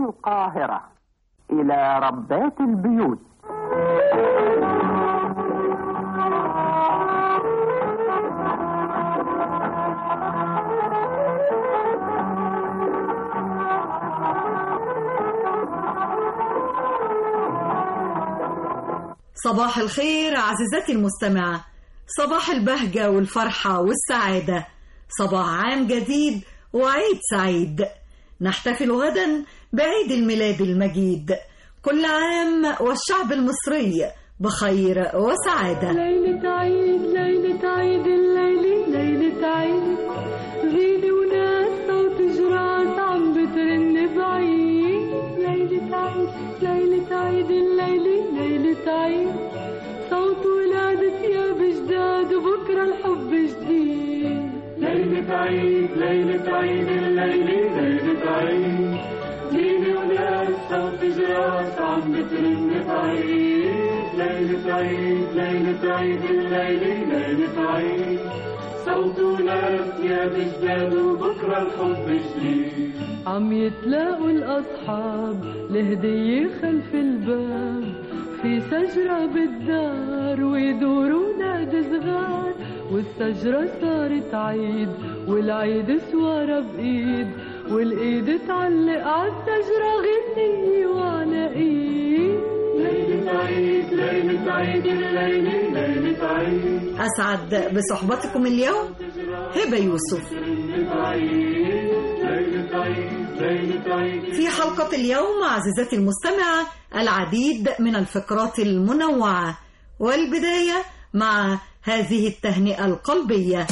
القاهرة إلى ربات البيوت صباح الخير عزيزتي المستمعة صباح البهجة والفرحة والسعادة صباح عام جديد وعيد سعيد نحتفل غدا بعيد الميلاد المجيد كل عام والشعب المصري بخير وسعادة ليلة عيد ليلة عيد الليلة ليلة عيد زينة وناس صوت جراس عم بترن بعيد ليلة عيد ليلة عيد الليلة ليلة عيد صوت ولادة ثياب جداد وبكرة الحب جديد ليلة عيد ليلة عيد الليلة ليلة عيد زينة وناس صوت جراس عم بترن بعيد ليلة عيد ليلة عيد الليلة ليلة عيد صوت وناس يا بجداد وبكرة الحب جديد عم يتلاقوا الأصحاب لهدية خلف الباب في شجرة بالدار ويدوروا نادي صغار والشجرة صارت عيد والعيد سوارة بإيد والإيد تعلق عالشجرة غنية وعلى إيد ليلة عيد ليلة عيد الليلة ليلة عيد أسعد بصحبتكم اليوم هبة يوسف ليلة عيد ليلة عيد ليلة عيد في حلقة اليوم عزيزتي المستمعة العديد من الفقرات المنوعة والبداية مع هذه التهنئة القلبية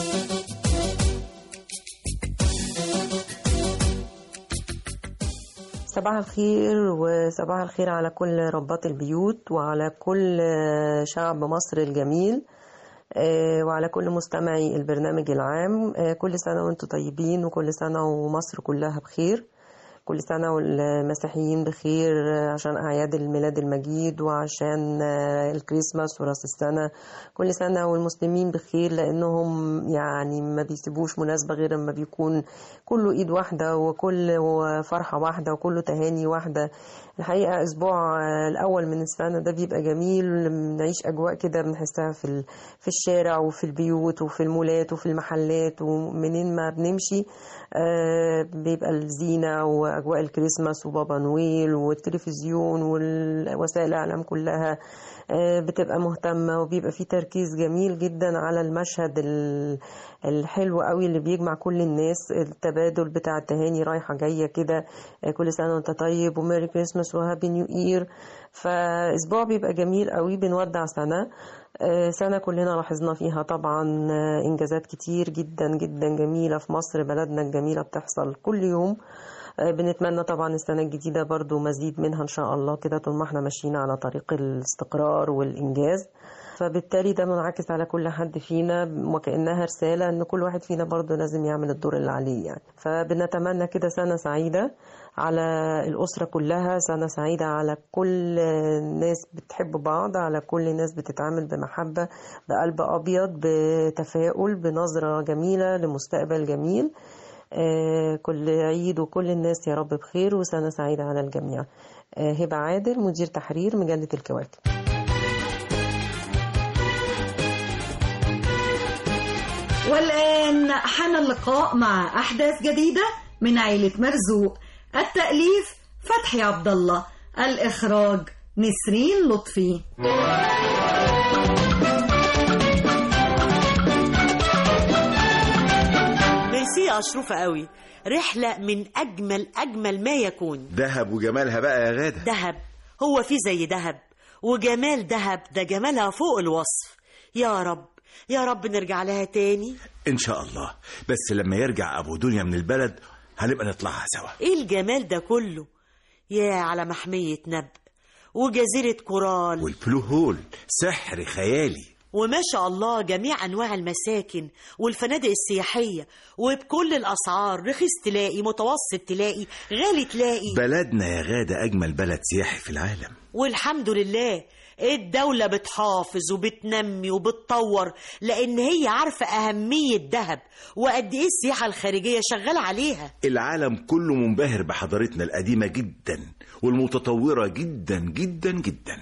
صباح الخير وصباح الخير على كل ربات البيوت وعلى كل شعب مصر الجميل آه، وعلى كل مستمعي البرنامج العام آه، كل سنة وانتم طيبين وكل سنة ومصر كلها بخير كل سنة والمسيحيين بخير آه، عشان أعياد الميلاد المجيد وعشان آه، الكريسماس وراس السنة كل سنة والمسلمين بخير لأنهم يعني ما بيسيبوش مناسبة غير لما بيكون كله إيد واحدة وكل فرحة واحدة وكله تهاني واحدة الحقيقة أسبوع آه، الأول من السنة ده بيبقى جميل بنعيش أجواء كده بنحسها في ال- في الشارع وفي البيوت وفي المولات وفي المحلات ومنين ما بنمشي آه، بيبقى الزينة وأجواء الكريسماس وبابا نويل والتلفزيون ووسائل الإعلام كلها آه، بتبقى مهتمة وبيبقى في تركيز جميل جدا على المشهد ال- الحلو قوي اللي بيجمع كل الناس التبادل بتاع التهاني رايحة جاية كده آه، كل سنة وانت طيب وميري كريسماس وهابي نيو إير فأسبوع بيبقى جميل قوي بنودع سنة آه، سنة كلنا لاحظنا فيها طبعا آه، إنجازات كتير جدا جدا جميلة في مصر بلدنا الجميلة بتحصل كل يوم آه، بنتمنى طبعا السنة الجديدة برضو مزيد منها إن شاء الله كده طول ما احنا ماشيين على طريق الاستقرار والإنجاز فبالتالي ده منعكس على كل حد فينا وكأنها رسالة إن كل واحد فينا برضو لازم يعمل الدور اللي عليه يعني فبنتمنى كده سنة سعيدة على الأسرة كلها سنة سعيدة على كل الناس بتحب بعض على كل الناس بتتعامل بمحبة بقلب أبيض بتفاؤل بنظرة جميلة لمستقبل جميل آه، كل عيد وكل الناس يا رب بخير وسنة سعيدة على الجميع آه، هبة عادل مدير تحرير مجلة الكواكب والآن حان اللقاء مع أحداث جديدة من عيلة مرزوق التأليف فتحي عبد الله الإخراج نسرين لطفي ميرسي يا أشرفة قوي رحلة من أجمل أجمل ما يكون دهب وجمالها بقى يا غادة دهب هو في زي دهب وجمال دهب ده جمالها فوق الوصف يا رب يا رب نرجع لها تاني إن شاء الله بس لما يرجع أبو دنيا من البلد هنبقى نطلعها سوا ايه الجمال ده كله يا على محمية نبأ وجزيرة كورال والبلو هول سحر خيالي وما شاء الله جميع أنواع المساكن والفنادق السياحية وبكل الأسعار رخيص تلاقي متوسط تلاقي غالي تلاقي بلدنا يا غادة أجمل بلد سياحي في العالم والحمد لله الدولة بتحافظ وبتنمي وبتطور لأن هي عارفة أهمية دهب وقد إيه السياحة الخارجية شغالة عليها العالم كله منبهر بحضارتنا القديمة جدا والمتطورة جدا جدا جدا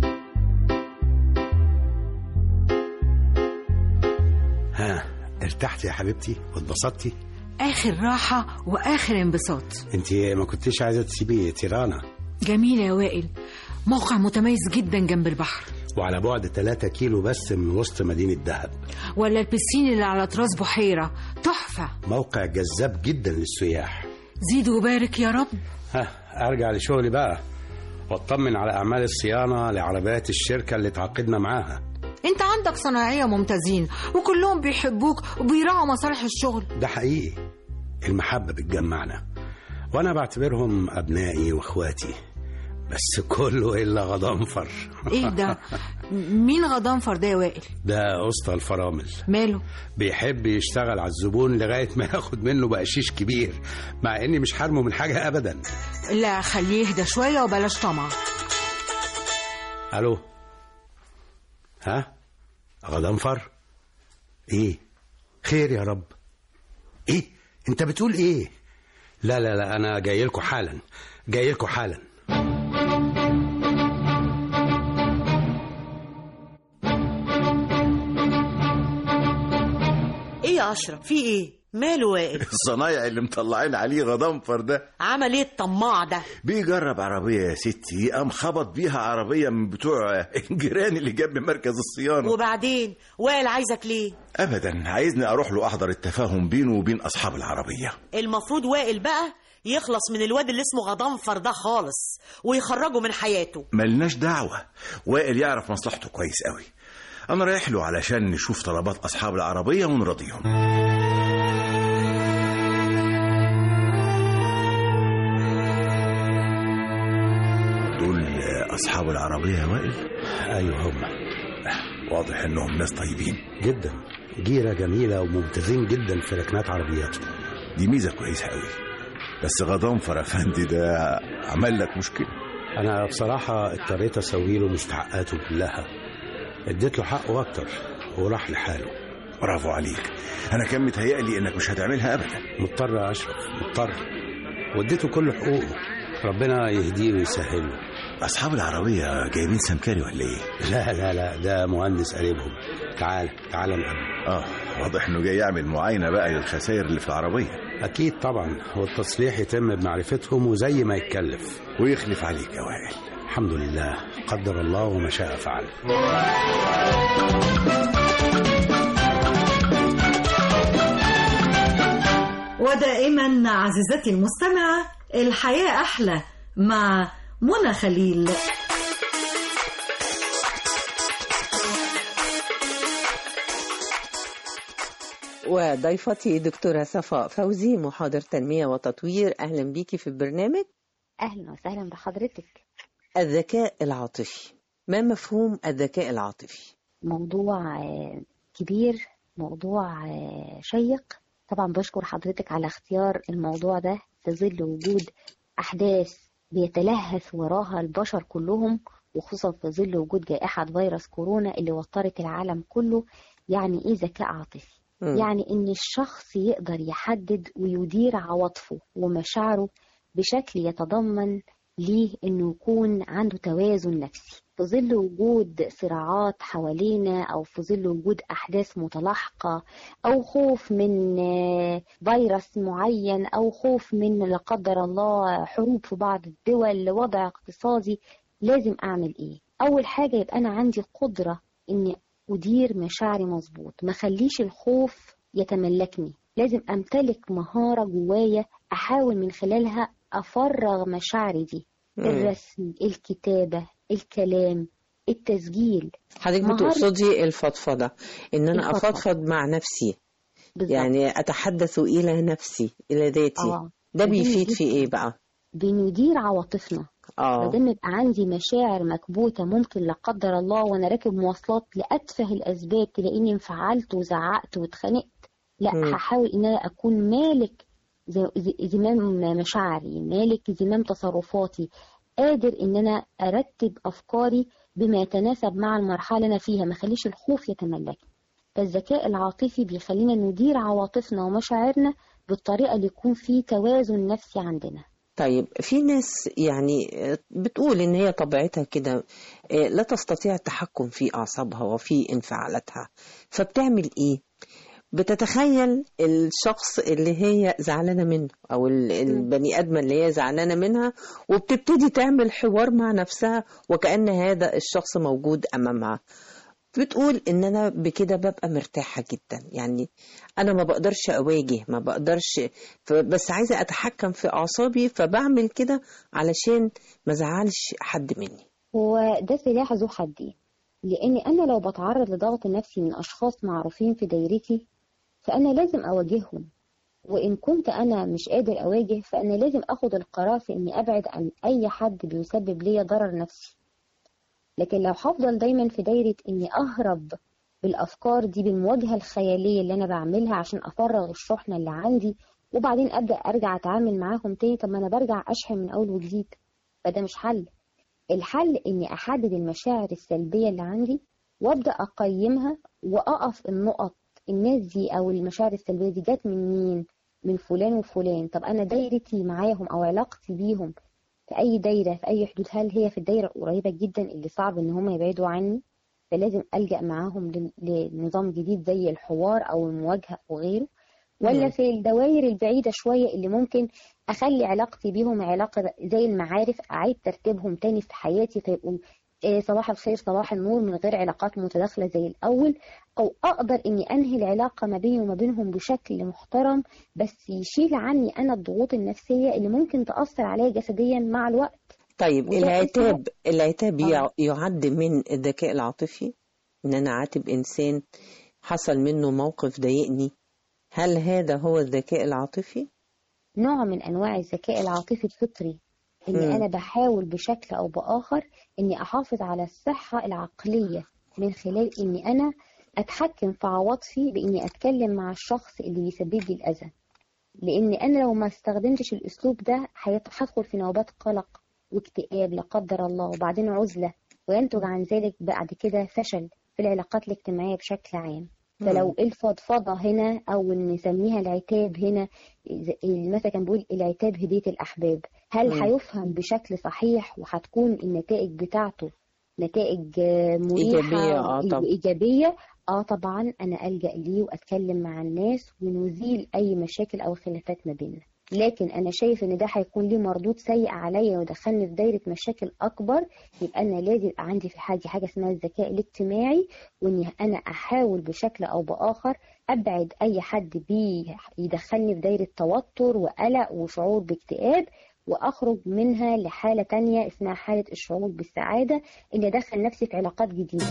ها ارتحت يا حبيبتي واتبسطتي آخر راحة وآخر انبساط انت ما كنتيش عايزه تسيبي تيرانا جميلة يا وائل موقع متميز جدا جنب البحر وعلى بعد 3 كيلو بس من وسط مدينة دهب ولا البسين اللي على طراز بحيرة تحفة موقع جذاب جدا للسياح زيد وبارك يا رب ها ارجع لشغلي بقى واطمن على اعمال الصيانه لعربيات الشركه اللي تعاقدنا معاها انت عندك صناعية ممتازين وكلهم بيحبوك وبيراعوا مصالح الشغل ده حقيقي المحبه بتجمعنا وانا بعتبرهم ابنائي واخواتي بس كله الا غضنفر ايه ده مين غضنفر ده يا وائل ده اسطى الفرامل ماله بيحب يشتغل على الزبون لغايه ما ياخد منه بقشيش كبير مع اني مش حارمه من حاجه ابدا لا خليه يهدى شوية وبلاش طمع الو ها غضنفر ايه خير يا رب ايه انت بتقول ايه لا لا لا انا جاي لكم حالا جاي لكم حالا إيه يا أشرف في إيه ماله واقف الصنايع اللي مطلعين عليه غضنفر ده عمل إيه الطماع ده بيجرب عربية يا ستي قام خبط بيها عربية من بتوع الجيران اللي جنب مركز الصيانة وبعدين وائل عايزك ليه أبدا عايزني أروح له أحضر التفاهم بينه وبين أصحاب العربية المفروض وائل بقى يخلص من الواد اللي اسمه غضنفر ده خالص ويخرجه من حياته ملناش دعوة وائل يعرف مصلحته كويس قوي أنا رايح له علشان نشوف طلبات أصحاب العربية ونرضيهم دول أصحاب العربية يا وائل ايوه هم واضح إنهم ناس طيبين جدا جيره جميله وممتازين جدا في ركنات عربياتهم دي ميزة كويسة قوي بس غضنفر أفندي ده عمل لك مشكلة انا بصراحه اضطريت اسوي له مستحقاته كلها اديت له حقه اكتر وراح لحاله برافو عليك أنا كان متهيألي إنك مش هتعملها أبدا مضطر يا اشرف مضطر واديته كل حقوقه ربنا يهديه ويسهله أصحاب العربية جايبين سمكري ولا إيه؟ لا لا لا ده مهندس قريبهم تعال تعال نقابله آه واضح إنه جاي يعمل معاينة بقى للخسائر اللي في العربية اكيد طبعا والتصليح يتم بمعرفتهم وزي ما يتكلف ويخلف عليك يا وائل الحمد لله قدر الله وما شاء فعل ودائما عزيزتي المستمعة الحياة أحلى مع منى خليل وضيفتي دكتورة صفاء فوزي محاضر تنمية وتطوير أهلا بيكي في البرنامج أهلا وسهلا بحضرتك الذكاء العاطفي ما مفهوم الذكاء العاطفي؟ موضوع آه، كبير موضوع آه، شيق طبعا بشكر حضرتك على اختيار الموضوع ده في ظل وجود أحداث بيتلهث وراها البشر كلهم وخصوصا في ظل وجود جائحة فيروس كورونا اللي وترت العالم كله يعني إيه ذكاء عاطفي؟ مم. يعني إن الشخص يقدر يحدد ويدير عواطفه ومشاعره بشكل يتضمن ليه إنه يكون عنده توازن نفسي في ظل وجود صراعات حوالينا أو في ظل وجود أحداث متلاحقة أو خوف من آه، فيروس معين أو خوف من لا قدر الله حروب في بعض الدول وضع اقتصادي لازم أعمل إيه؟ أول حاجة يبقى أنا عندي قدرة إني أدير مشاعري مظبوط ما خليش الخوف يتملكني لازم أمتلك مهارة جوايا أحاول من خلالها أفرغ مشاعري دي مم. الرسم الكتابة الكلام التسجيل حضرتك مهارة- بتقصدي الفضفضة إن أنا الفضفضة. أفضفض مع نفسي بالظبط. يعني أتحدث إلى نفسي إلى ذاتي آه. ده جميل بيفيد في جداً. إيه بقى؟ بندير عواطفنا ما دام يبقى عندي مشاعر مكبوته ممكن لا قدر الله وانا راكب مواصلات لاتفه الاسباب تلاقيني انفعلت وزعقت واتخانقت لا مم. هحاول ان انا اكون مالك ز- ز- زمام مشاعري مالك زمام تصرفاتي قادر ان انا ارتب افكاري بما يتناسب مع المرحله اللي انا فيها ما اخليش الخوف يتملكني فالذكاء العاطفي بيخلينا ندير عواطفنا ومشاعرنا بالطريقه اللي يكون فيه توازن نفسي عندنا طيب في ناس يعني آه، بتقول ان هي طبيعتها كده آه، لا تستطيع التحكم في اعصابها وفي انفعالاتها فبتعمل ايه بتتخيل الشخص اللي هي زعلانه منه او ال- البني ادمه اللي هي زعلانه منها وبتبتدي تعمل حوار مع نفسها وكأن هذا الشخص موجود امامها بتقول ان انا بكده ببقى مرتاحه جدا يعني انا ما بقدرش اواجه ما بقدرش ف- بس عايزه اتحكم في اعصابي فبعمل كده علشان ما زعلش حد مني هو ده سلاح ذو حدين لان انا لو بتعرض لضغط نفسي من اشخاص معروفين في دايرتي فانا لازم اواجههم وان كنت انا مش قادر اواجه فانا لازم اخد القرار في اني ابعد عن اي حد بيسبب لي ضرر نفسي لكن لو هفضل دايما في دايرة اني اهرب بالافكار دي بالمواجهة الخيالية اللي انا بعملها عشان افرغ الشحنة اللي عندي وبعدين ابدا ارجع اتعامل معاهم تاني طب ما انا برجع اشحن من اول وجديد فده مش حل الحل اني احدد المشاعر السلبية اللي عندي وابدا اقيمها واقف النقط الناس دي او المشاعر السلبية دي جت من مين من فلان وفلان طب انا دايرتي معاهم او علاقتي بيهم في اي دايره في اي حدود هل هي في الدايره القريبه جدا اللي صعب ان هم يبعدوا عني فلازم الجا معاهم لن- لنظام جديد زي الحوار او المواجهه وغيره ولا مم. في الدوائر البعيده شويه اللي ممكن اخلي علاقتي بيهم علاقه زي المعارف اعيد ترتيبهم تاني في حياتي فيبقوا إيه، صباح الخير صباح النور من غير علاقات متداخله زي الاول او اقدر اني انهي العلاقه ما بيني وما بينهم بشكل محترم بس يشيل عني انا الضغوط النفسيه اللي ممكن تاثر عليا جسديا مع الوقت طيب وده العتاب العتاب آه. يع- يعد من الذكاء العاطفي ان انا اعاتب انسان حصل منه موقف ضايقني هل هذا هو الذكاء العاطفي نوع من انواع الذكاء العاطفي الفطري ان مم. انا بحاول بشكل او باخر اني احافظ على الصحه العقليه من خلال اني انا اتحكم في عواطفي باني اتكلم مع الشخص اللي بيسبب لي الاذى لان انا لو ما استخدمتش الاسلوب ده هيت- هدخل في نوبات قلق واكتئاب لا قدر الله وبعدين عزله وينتج عن ذلك بعد كده فشل في العلاقات الاجتماعيه بشكل عام فلو الفضفضه هنا او نسميها العتاب هنا زي- المثل كان بيقول العتاب هديه الاحباب هل مم. هيفهم بشكل صحيح وهتكون النتائج بتاعته نتائج آه، مريحه إيجابية، آه طبعا. وايجابيه اه طبعا انا الجا ليه واتكلم مع الناس ونزيل اي مشاكل او خلافات ما بيننا لكن انا شايف ان ده هيكون ليه مردود سيء عليا ويدخلني في دايره مشاكل اكبر يبقى انا لازم يبقى عندي في حاجه حاجه اسمها الذكاء الاجتماعي واني انا احاول بشكل او باخر ابعد اي حد بيدخلني في دايره توتر وقلق وشعور باكتئاب واخرج منها لحاله تانية اسمها حاله الشعور بالسعاده اني ادخل نفسي في علاقات جديده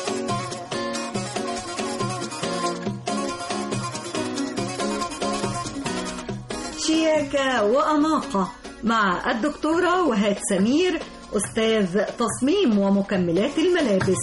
شياكة وأناقة مع الدكتورة وهاد سمير أستاذ تصميم ومكملات الملابس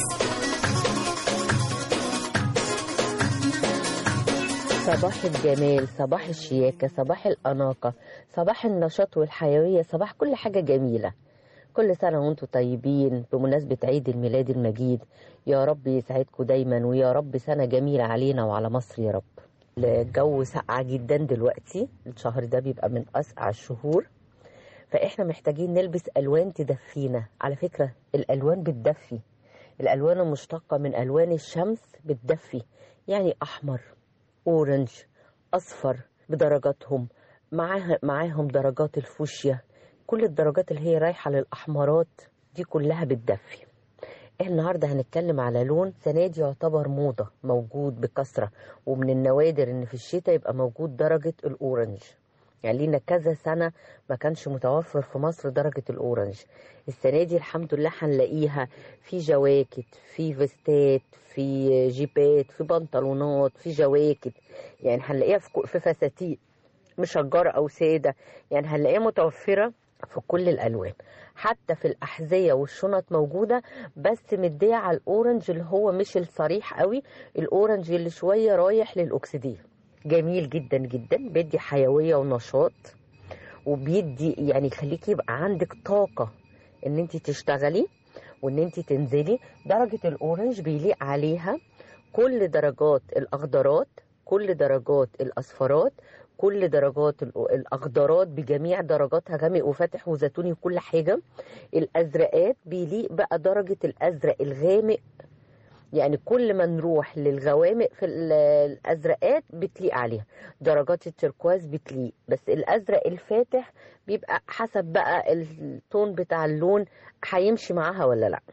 صباح الجمال صباح الشياكة صباح الأناقة صباح النشاط والحيوية صباح كل حاجة جميلة كل سنة وانتم طيبين بمناسبة عيد الميلاد المجيد يا رب يسعدكم دايما ويا رب سنة جميلة علينا وعلى مصر يا رب الجو ساقعة جدا دلوقتي الشهر ده بيبقى من أسقع الشهور فإحنا محتاجين نلبس ألوان تدفينا على فكرة الألوان بتدفي الألوان المشتقة من ألوان الشمس بتدفي يعني أحمر أورنج أصفر بدرجاتهم معاها معاهم درجات الفوشيا كل الدرجات اللي هي رايحة للأحمرات دي كلها بتدفي احنا النهارده هنتكلم على لون سنة دي يعتبر موضة موجود بكثرة ومن النوادر ان في الشتاء يبقى موجود درجة الأورنج يعني لينا كذا سنة ما كانش متوفر في مصر درجة الأورنج السنة دي الحمد لله هنلاقيها في جواكت في فيستات في جيبات في بنطلونات في جواكت يعني هنلاقيها في كو- في فساتين مشجرة أو سادة يعني هنلاقيها متوفرة في كل الالوان حتى في الاحذيه والشنط موجوده بس مديه على الاورنج اللي هو مش الصريح قوي الاورنج اللي شويه رايح للاكسديه جميل جدا جدا بيدي حيويه ونشاط وبيدي يعني يخليكي يبقى عندك طاقه ان انت تشتغلي وان انت تنزلي درجه الاورنج بيليق عليها كل درجات الاخضرات كل درجات الاصفرات كل درجات الأ- الاخضرات بجميع درجاتها غامق وفاتح وزيتوني وكل حاجه الازرقات بيليق بقى درجه الازرق الغامق يعني كل ما نروح للغوامق في ال- الازرقات بتليق عليها درجات التركواز بتليق بس الازرق الفاتح بيبقى حسب بقى التون بتاع اللون هيمشي معاها ولا لا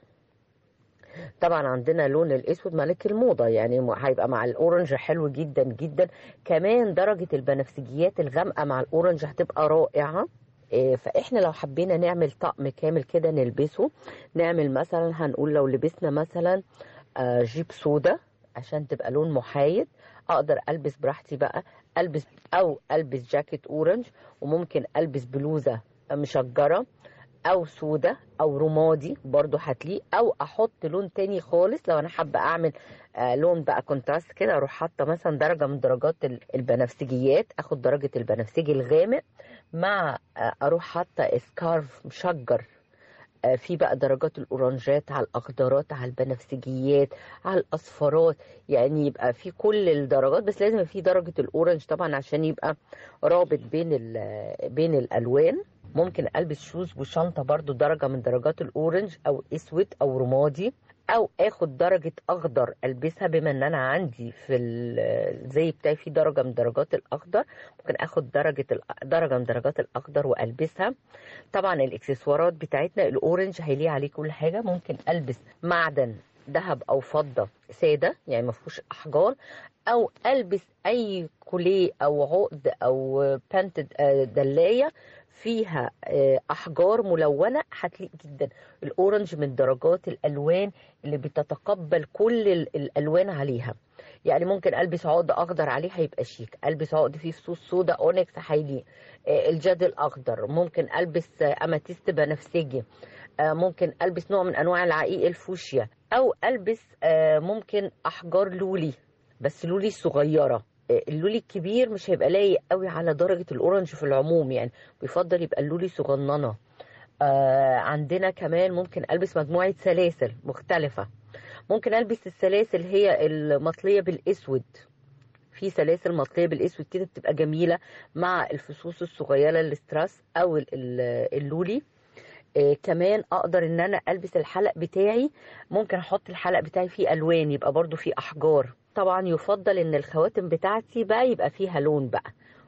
طبعا عندنا لون الاسود ملك الموضه يعني م- هيبقى مع الاورنج حلو جدا جدا كمان درجه البنفسجيات الغامقه مع الاورنج هتبقى رائعه إيه، فاحنا لو حبينا نعمل طقم كامل كده نلبسه نعمل مثلا هنقول لو لبسنا مثلا آه، جيب سودا عشان تبقى لون محايد اقدر البس براحتي بقى البس او البس جاكيت اورنج وممكن البس بلوزه مشجره او سودا او رمادي برضو هتليق او احط لون تاني خالص لو انا حابه اعمل آه لون بقى كونتراست كده اروح حاطه مثلا درجه من درجات ال- البنفسجيات اخد درجه البنفسجي الغامق مع آه اروح حاطه سكارف مشجر آه، في بقى درجات الاورنجات على الاخضرات على البنفسجيات على الاصفرات يعني يبقى في كل الدرجات بس لازم في درجه الاورنج طبعا عشان يبقى رابط بين ال- بين الالوان ممكن البس شوز وشنطه برضو درجه من درجات الاورنج او اسود او رمادي او اخد درجه اخضر البسها بما ان انا عندي في ال- الزي بتاعي في درجه من درجات الاخضر ممكن اخد درجه الأ- درجه من درجات الاخضر والبسها طبعا الاكسسوارات بتاعتنا الاورنج هيليق عليه كل حاجه ممكن البس معدن ذهب او فضه ساده يعني ما فيهوش احجار او البس اي كوليه او عقد او بانت دلايه فيها آه، احجار ملونه هتليق جدا الاورنج من درجات الالوان اللي بتتقبل كل ال- الالوان عليها يعني ممكن البس عقد اخضر عليه هيبقى شيك البس عقد فيه فصوص سودا اونكس هيليق آه، الجد الاخضر ممكن البس آه، اماتيست بنفسجي آه، ممكن البس نوع من انواع العقيق الفوشيا او البس آه، ممكن احجار لولي بس لولي صغيره آه، اللولي الكبير مش هيبقى لايق قوي على درجه الاورنج في العموم يعني بيفضل يبقى اللولي صغننه آه عندنا كمان ممكن البس مجموعه سلاسل مختلفه ممكن البس السلاسل هي المطليه بالاسود في سلاسل مطليه بالاسود كده بتبقى جميله مع الفصوص الصغيره الاستراس او ال- ال- اللولي آه كمان اقدر ان انا البس الحلق بتاعي ممكن احط الحلق بتاعي فيه الوان يبقى برضو فيه احجار طبعا يفضل ان الخواتم بتاعتي بقى يبقى فيها لون بقى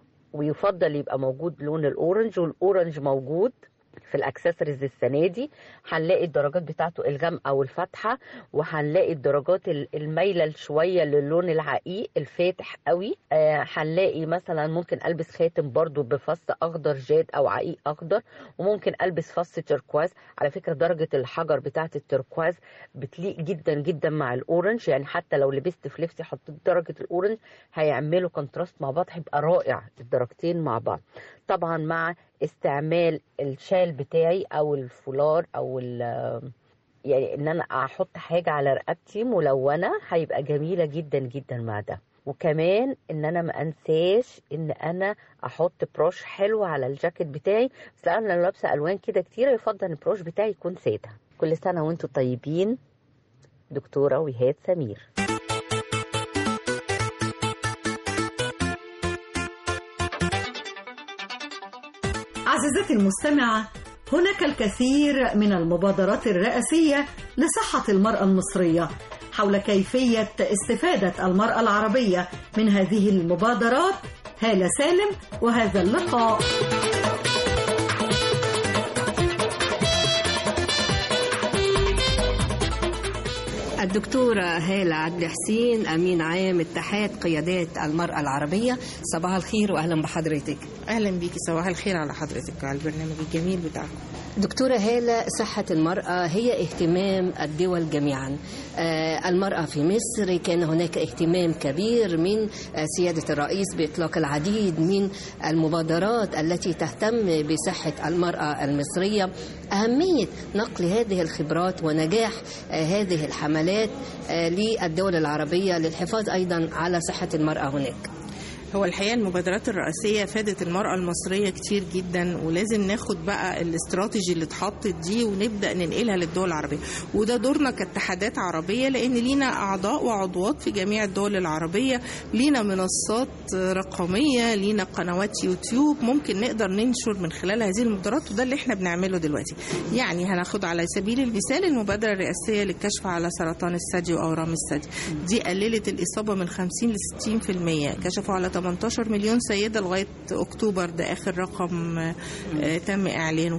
ويفضل يبقى موجود لون الاورنج والاورنج موجود في الاكسسوارز السنه دي هنلاقي الدرجات بتاعته الغامقه والفاتحه وهنلاقي الدرجات ال- المايله شويه للون العقيق الفاتح قوي آه، هنلاقي مثلا ممكن البس خاتم برضو بفص اخضر جاد او عقيق اخضر وممكن البس فص تركواز على فكره درجه الحجر بتاعه التركواز بتليق جدا جدا مع الاورنج يعني حتى لو لبست في لبسي حطيت درجه الاورنج هيعملوا كونتراست مع بعض هيبقى رائع الدرجتين مع بعض طبعا مع استعمال الشال بتاعي او الفولار او ال- يعني ان انا احط حاجه على رقبتي ملونه هيبقى جميله جدا جدا مع ده وكمان ان انا ما انساش ان انا احط بروش حلو على الجاكيت بتاعي بس انا لو لابسه الوان كده كتيره يفضل ان البروش بتاعي يكون ساده كل سنه وانتم طيبين دكتوره وهاد سمير عزيزتي المستمعة هناك الكثير من المبادرات الرئاسية لصحة المرأة المصرية حول كيفية استفادة المرأة العربية من هذه المبادرات هالة سالم وهذا اللقاء الدكتورة هالة عدلي حسين أمين عام اتحاد قيادات المرأة العربية صباح الخير وأهلا بحضرتك اهلا بيكي صباح الخير على حضرتك وعلى البرنامج الجميل بتاعكم دكتورة هالة صحة المرأة هي اهتمام الدول جميعا آه، المرأة في مصر كان هناك اهتمام كبير من آه، سيادة الرئيس بإطلاق العديد من المبادرات التي تهتم بصحة المرأة المصرية أهمية نقل هذه الخبرات ونجاح آه، هذه الحملات آه، للدول العربية للحفاظ أيضا على صحة المرأة هناك هو الحقيقه المبادرات الرئاسيه فادت المراه المصريه كتير جدا ولازم ناخد بقى الاستراتيجي اللي اتحطت دي ونبدا ننقلها للدول العربيه وده دورنا كاتحادات عربيه لان لينا اعضاء وعضوات في جميع الدول العربيه لينا منصات رقميه لينا قنوات يوتيوب ممكن نقدر ننشر من خلال هذه المبادرات وده اللي احنا بنعمله دلوقتي يعني هناخد على سبيل المثال المبادره الرئاسيه للكشف على سرطان الثدي واورام الثدي دي قللت الاصابه من 50 ل 60% كشفوا على 18 مليون سيده لغايه اكتوبر ده اخر رقم آه، تم اعلانه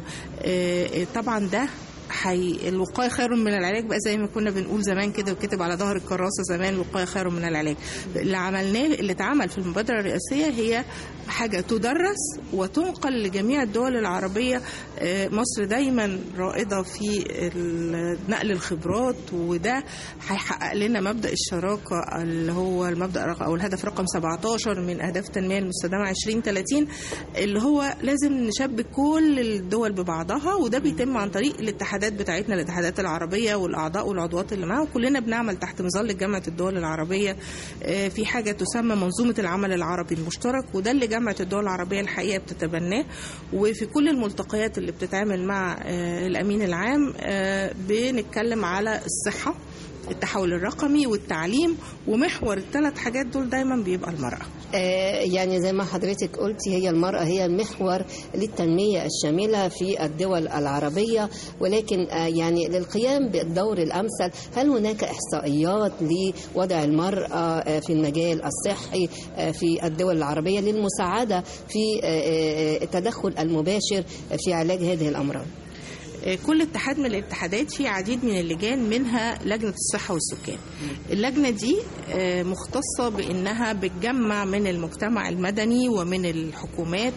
آه، طبعا ده حي... الوقايه خير من العلاج بقى زي ما كنا بنقول زمان كده وكتب على ظهر الكراسه زمان الوقايه خير من العلاج اللي عملناه اللي اتعمل في المبادره الرئاسيه هي حاجه تدرس وتنقل لجميع الدول العربيه آه، مصر دايما رائده في ال- نقل الخبرات وده هيحقق لنا مبدا الشراكه اللي هو المبدا رق- او الهدف رقم 17 من اهداف التنميه المستدامه 2030 اللي هو لازم نشبك كل الدول ببعضها وده بيتم عن طريق الاتحادات بتاعتنا الاتحادات العربيه والاعضاء والعضوات اللي معاها وكلنا بنعمل تحت مظله جامعه الدول العربيه آه، في حاجه تسمى منظومه العمل العربي المشترك وده اللي جامعه الدول العربيه الحقيقه بتتبناه وفي كل الملتقيات اللي بتتعامل مع آه، الامين العام آه، بنتكلم على الصحه التحول الرقمي والتعليم ومحور الثلاث حاجات دول دايما بيبقى المرأة آه، يعني زي ما حضرتك قلتي هي المرأة هي المحور للتنمية الشاملة في الدول العربية ولكن آه، يعني للقيام بالدور الأمثل هل هناك إحصائيات لوضع المرأة آه، في المجال الصحي آه، في الدول العربية للمساعدة في آه، آه، التدخل المباشر في علاج هذه الأمراض آه، كل اتحاد من الاتحادات فيه عديد من اللجان منها لجنة الصحة والسكان اللجنة دي آه، مختصة بأنها بتجمع من المجتمع المدني ومن الحكومات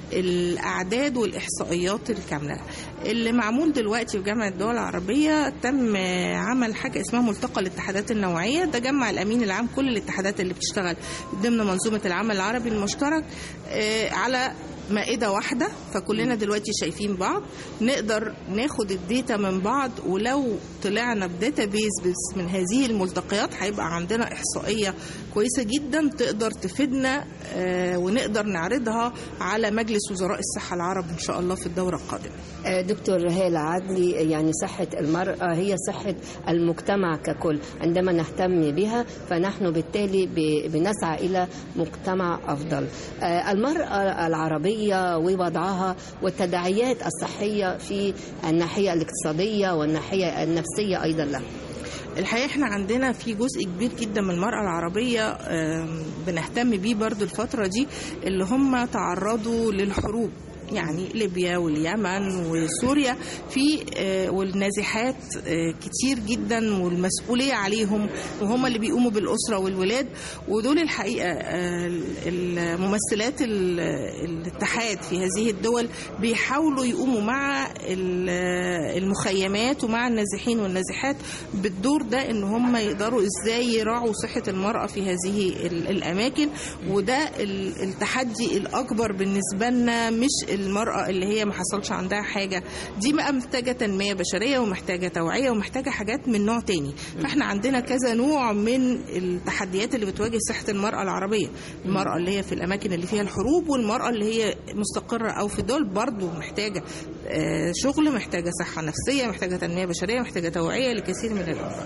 الأعداد والإحصائيات الكاملة اللي معمول دلوقتي في جامعة الدول العربية تم آه، عمل حاجة اسمها ملتقى الاتحادات النوعية ده جمع الأمين العام كل الاتحادات اللي بتشتغل ضمن منظومة العمل العربي المشترك آه، على مائدة واحدة فكلنا دلوقتي شايفين بعض نقدر ناخد الداتا من بعض ولو طلعنا بداتا بيز بس من هذه الملتقيات هيبقى عندنا إحصائية كويسة جدا تقدر تفيدنا آه، ونقدر نعرضها على مجلس وزراء الصحة العرب إن شاء الله في الدورة القادمة آه، دكتور هالة عدلي يعني صحة المرأة هي صحة المجتمع ككل عندما نهتم بها فنحن بالتالي ب- بنسعى إلى مجتمع أفضل آه، المرأة العربية ووضعها والتداعيات الصحية في الناحية الاقتصادية والناحية النفسية أيضا لها الحقيقة احنا عندنا في جزء كبير جدا من المرأة العربية آم، بنهتم بيه برضو الفترة دي اللي هم تعرضوا للحروب يعني ليبيا واليمن وسوريا في آه، والنازحات آه، كتير جدا والمسؤولية عليهم وهم اللي بيقوموا بالأسرة والولاد ودول الحقيقة آه، الممثلات ال- الاتحاد في هذه الدول بيحاولوا يقوموا مع ال- المخيمات ومع النازحين والنازحات بالدور ده ان هم يقدروا ازاي يراعوا صحة المرأة في هذه ال- الاماكن وده ال- التحدي الاكبر بالنسبة لنا مش المرأة اللي هي ما حصلش عندها حاجة دي بقى محتاجة تنمية بشرية ومحتاجة توعية ومحتاجة حاجات من نوع تاني فاحنا عندنا كذا نوع من التحديات اللي بتواجه صحة المرأة العربية المرأة اللي هي في الأماكن اللي فيها الحروب والمرأة اللي هي مستقرة أو في دول برضو محتاجة آه، شغل محتاجة صحة نفسية محتاجة تنمية بشرية محتاجة توعية لكثير من الأمراض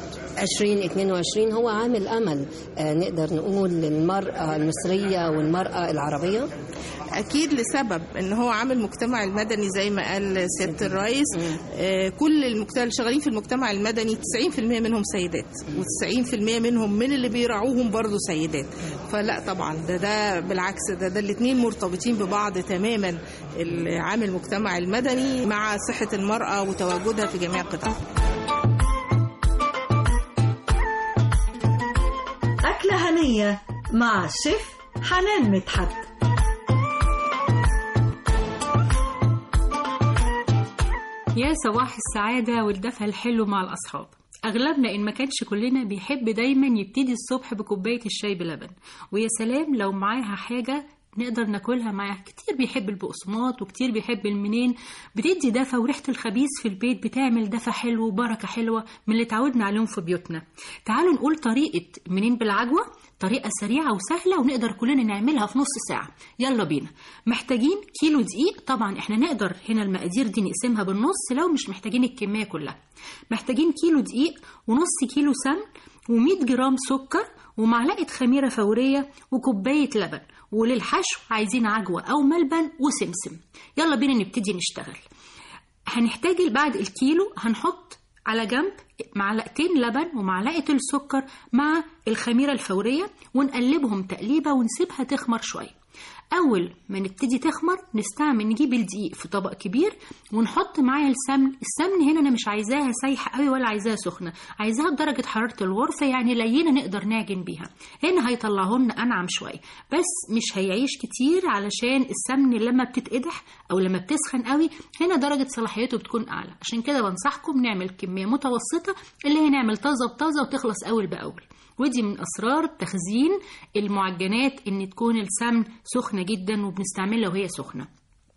2022 هو عام الأمل آه، نقدر نقول للمرأة المصرية والمرأة العربية اكيد لسبب ان هو عامل مجتمع المدني زي ما قال سياده الرئيس آه، كل المجتمع اللي شغالين في المجتمع المدني 90% منهم سيدات و90% منهم من اللي بيراعوهم برضو سيدات فلا طبعا ده ده بالعكس ده ده الاثنين مرتبطين ببعض تماما عامل المجتمع المدني مع صحه المراه وتواجدها في جميع قطاعها أكلة هنية مع الشيف حنان مدحت يا صباح السعادة والدفى الحلو مع الأصحاب أغلبنا إن ما كانش كلنا بيحب دايما يبتدي الصبح بكوباية الشاي بلبن ويا سلام لو معاها حاجة نقدر ناكلها معاها كتير بيحب البقسماط وكتير بيحب المنين بتدي دفى وريحة الخبيث في البيت بتعمل دفى حلو وبركة حلوة من اللي اتعودنا عليهم في بيوتنا تعالوا نقول طريقة منين بالعجوة طريقة سريعة وسهلة ونقدر كلنا نعملها في نص ساعة يلا بينا محتاجين كيلو دقيق طبعا احنا نقدر هنا المقادير دي نقسمها بالنص لو مش محتاجين الكمية كلها محتاجين كيلو دقيق ونص كيلو سمن و100 جرام سكر ومعلقة خميرة فورية وكوباية لبن وللحشو عايزين عجوة أو ملبن وسمسم يلا بينا نبتدي نشتغل هنحتاج بعد الكيلو هنحط على جنب معلقتين لبن ومعلقة السكر مع الخميرة الفورية ونقلبهم تقليبة ونسيبها تخمر شوية أول ما نبتدي تخمر نستعمل نجيب الدقيق في طبق كبير ونحط معاها السمن السمن هنا أنا مش عايزاها سايحة قوي ولا عايزاها سخنة عايزاها بدرجة حرارة الغرفة يعني لينة نقدر نعجن بيها هنا هيطلعهن أنعم شوية بس مش هيعيش كتير علشان السمن لما بتتقدح أو لما بتسخن قوي هنا درجة صلاحيته بتكون أعلى عشان كده بنصحكم نعمل كمية متوسطة اللي هي نعمل طازة بطازة وتخلص أول بأول ودي من أسرار تخزين المعجنات إن تكون السمن سخنة جدا وبنستعملها وهي سخنة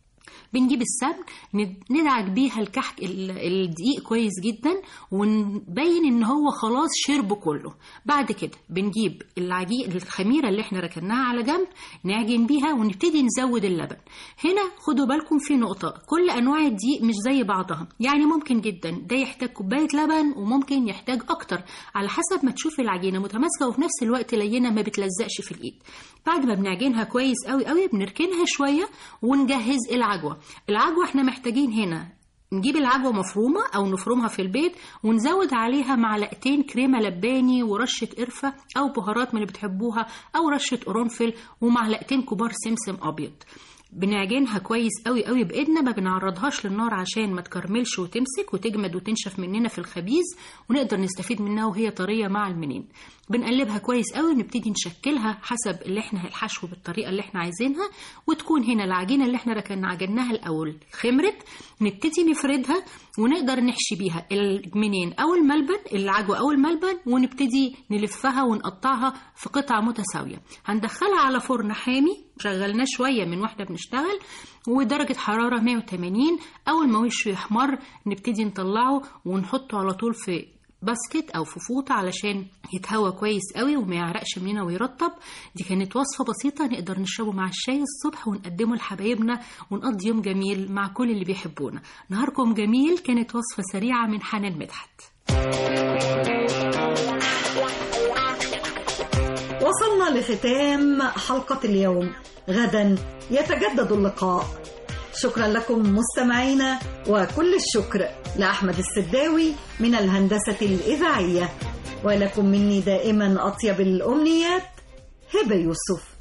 بنجيب السمن ندعك بيها الكحك الدقيق كويس جدا ونبين ان هو خلاص شربه كله بعد كده بنجيب العجين الخميره اللي احنا ركناها على جنب نعجن بيها ونبتدي نزود اللبن هنا خدوا بالكم في نقطه كل انواع الدقيق مش زي بعضها يعني ممكن جدا ده يحتاج كوبايه لبن وممكن يحتاج اكتر على حسب ما تشوف العجينه متماسكه وفي نفس الوقت لينه ما بتلزقش في الايد بعد ما بنعجنها كويس قوي قوي بنركنها شويه ونجهز العجوه العجوه احنا محتاجين هنا نجيب العجوه مفرومه او نفرمها في البيت ونزود عليها معلقتين كريمه لباني ورشه قرفه او بهارات من اللي بتحبوها او رشه قرنفل ومعلقتين كبار سمسم ابيض بنعجنها كويس قوي قوي بايدنا ما بنعرضهاش للنار عشان ما تكرملش وتمسك وتجمد وتنشف مننا في الخبيز ونقدر نستفيد منها وهي طريه مع المنين بنقلبها كويس قوي ونبتدي نشكلها حسب اللي احنا الحشو بالطريقه اللي احنا عايزينها وتكون هنا العجينه اللي احنا ركنا عجناها الاول خمرت نبتدي نفردها ونقدر نحشي بيها المنين او الملبن العجوه او الملبن ونبتدي نلفها ونقطعها في قطع متساويه هندخلها على فرن حامي شغلناه شويه من واحنا بنشتغل ودرجة حرارة 180 أول ما وشه يحمر نبتدي نطلعه ونحطه على طول في باسكت او في فوطه علشان يتهوى كويس قوي وما يعرقش مننا ويرطب دي كانت وصفه بسيطه نقدر نشربه مع الشاي الصبح ونقدمه لحبايبنا ونقضي يوم جميل مع كل اللي بيحبونا نهاركم جميل كانت وصفه سريعه من حنان مدحت وصلنا لختام حلقه اليوم غدا يتجدد اللقاء شكرا لكم مستمعينا وكل الشكر لأحمد السداوي من الهندسة الإذاعية ولكم مني دائما أطيب الأمنيات هبة يوسف